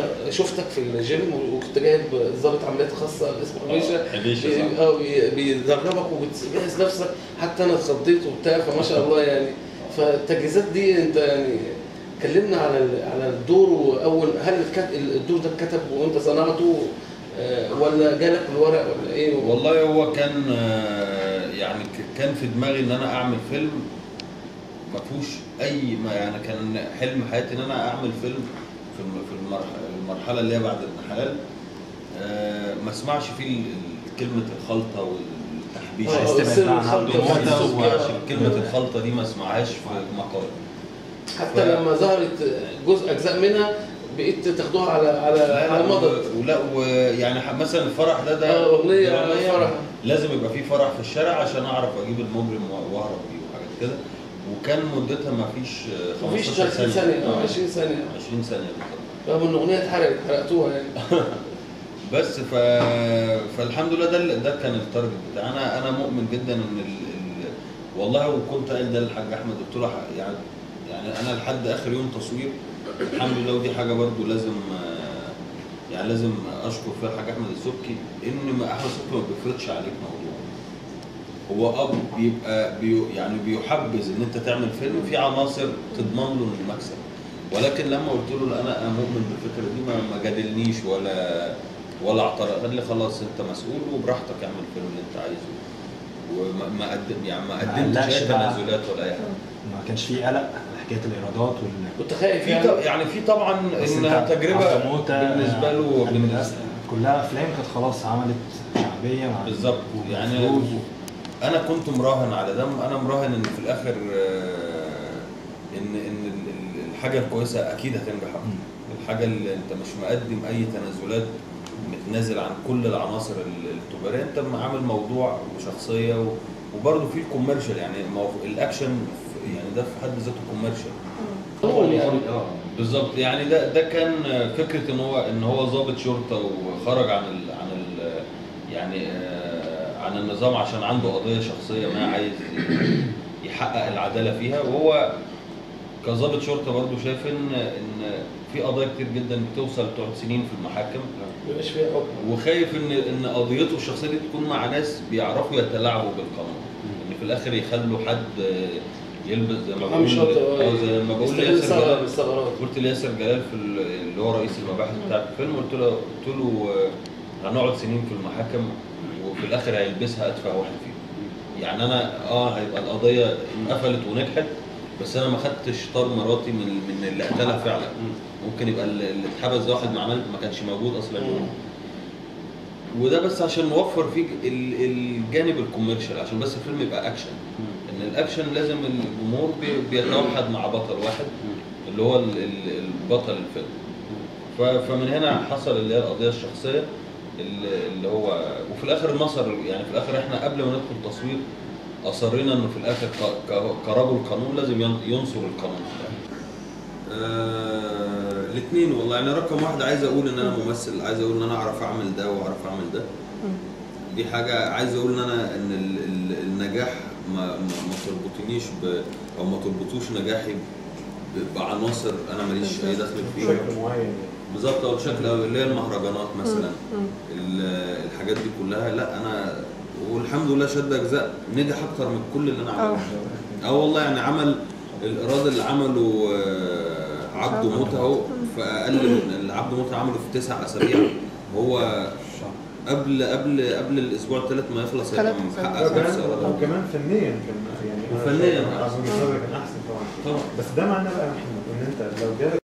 شفتك في الجيم وكنت جايب ضابط عمليات خاصه اسمه حبيشه حبيشة، بي- صح. اه بي- بيدربك وبتجهز نفسك حتى انا اتخضيت وبتاع فما شاء الله يعني فالتجهيزات دي انت يعني كلمنا على ال- على الدور واول هل الكت- الدور ده اتكتب وانت صنعته آه، ولا جالك الورق ولا ايه والله هو كان آه، يعني ك- كان في دماغي ان انا اعمل فيلم ما فيهوش اي ما يعني كان حلم حياتي ان انا اعمل فيلم في الم- في المرحله المرحله اللي هي بعد ابن حلال آه، ما اسمعش فيه ال- ال- كلمه الخلطه والتحبيش آه، عايز تبعد السر بقى عن الخلطة عبد الموتى والسكر. عشان كلمه الخلطه دي ما اسمعهاش في مقال حتى ف- لما ظهرت جزء اجزاء منها بقيت تاخدوها على على على مضض ولا ويعني ح- مثلا الفرح ده ده اه اغنيه ده اغنيه فرح. لازم يبقى في فرح في الشارع عشان اعرف اجيب المجرم و- واهرب بيه وحاجات كده وكان مدتها ما فيش آه، مفيش 15 30 ثانيه اه 20 ثانيه 20 ثانيه بالظبط رغم ان الاغنيه اتحرقت حرقتوها يعني بس ف... فالحمد لله ده ال- ده كان التارجت بتاعي انا انا مؤمن جدا ان ال... ال... والله وكنت قايل ده للحاج احمد قلت له ح- يعني يعني انا لحد اخر يوم تصوير الحمد لله ودي حاجه برضو لازم آه، يعني لازم اشكر فيها الحاج احمد السبكي ان ما- احمد السبكي ما بيفرضش عليك موضوع هو اب بيبقى بي يعني بيحبذ ان انت تعمل فيلم في عناصر تضمن له المكسب ولكن لما قلت له لا انا انا مؤمن بالفكره دي ما ما جادلنيش ولا ولا اعترض قال لي خلاص انت مسؤول وبراحتك اعمل الفيلم اللي انت عايزه وما ما قدم يعني ما قدمتش قلقش اي بقى. تنازلات ولا اي حاجه ما كانش فيه قلق على حكايه الايرادات وال كنت خايف في يعني ط- يعني في طبعا بس انها انت تجربه عبد الموتى، بالنسبه له يعني بالنسبه كلها افلام كانت خلاص عملت شعبيه مع بالظبط يعني وفلوس. انا كنت مراهن على ده انا مراهن ان في الاخر آه، ان ان ال- ال- الحاجه الكويسه اكيد هتنجح أكتر. الحاجه اللي انت مش مقدم اي تنازلات متنازل عن كل العناصر ال- التجاريه انت عامل موضوع وشخصيه و- وبرضه في الكوميرشال يعني مو- الاكشن ف- يعني ده في حد ذاته كوميرشال طبعا يعني بالظبط يعني ده ده كان فكره ان هو ان هو ضابط شرطه وخرج عن ال عن ال يعني آه، عن النظام عشان عنده قضيه شخصيه ما عايز يحقق العداله فيها وهو كظابط شرطه برضه شايف ان ان في قضايا كتير جدا بتوصل تقعد سنين في المحاكم مبقاش فيها حكم وخايف ان ان قضيته الشخصيه دي تكون مع ناس بيعرفوا يتلاعبوا بالقانون ان في الاخر يخلوا حد آه، يلبس زي ما محامي بقول شاطر اه زي ما بقول يستغل ياسر الثغرة جلال بالثغرات قلت لياسر جلال في ال- اللي هو رئيس المباحث بتاع الفيلم قلت له قلت له آه، هنقعد سنين في المحاكم وفي الاخر هيلبسها اتفه واحد فيهم يعني انا اه هيبقى القضيه انقفلت ونجحت بس انا ما خدتش طار مراتي من من اللي قتلها فعلا ممكن يبقى اللي اللي اتحبس ده واحد ما عمل ما كانش موجود اصلا وده بس عشان نوفر فيه ال- الجانب الكوميرشال عشان بس الفيلم يبقى اكشن ان الاكشن لازم الجمهور بي- بيتوحد مع بطل واحد اللي هو ال- ال- البطل الفيلم ف- فمن هنا حصل اللي هي القضيه الشخصيه اللي اللي هو وفي الاخر نصر يعني في الاخر احنا قبل ما ندخل تصوير اصرينا انه في الاخر ك- ك- كرجل قانون لازم ين- ينصر القانون آه الاثنين والله يعني رقم واحد عايز اقول ان انا ممثل عايز اقول ان انا اعرف اعمل ده واعرف اعمل ده دي حاجه عايز اقول ان انا ان ال- ال- النجاح ما ما ما تربطنيش ب او ما تربطوش نجاحي ب- بعناصر انا ماليش اي دخل فيها بشكل معين بالظبط او بشكل أو اللي هي المهرجانات مثلا ال- الحاجات دي كلها لا انا والحمد لله شد اجزاء نجح اكتر من كل اللي انا عملته اه والله يعني عمل الايراد اللي عمله آه، عبده موته اهو في اقل من اللي عبده موته عمله في تسع اسابيع هو قبل قبل قبل الاسبوع الثالث ما يخلص هيبقى ثلاث محقق لا، نفس كمان الإيراد. وكمان فنيا كان يعني أنا وفنياً شايف- أحسن. من وجهة نظري كان احسن طبعا طبعا بس ده معناه بقى يا محمد ان انت لو جالك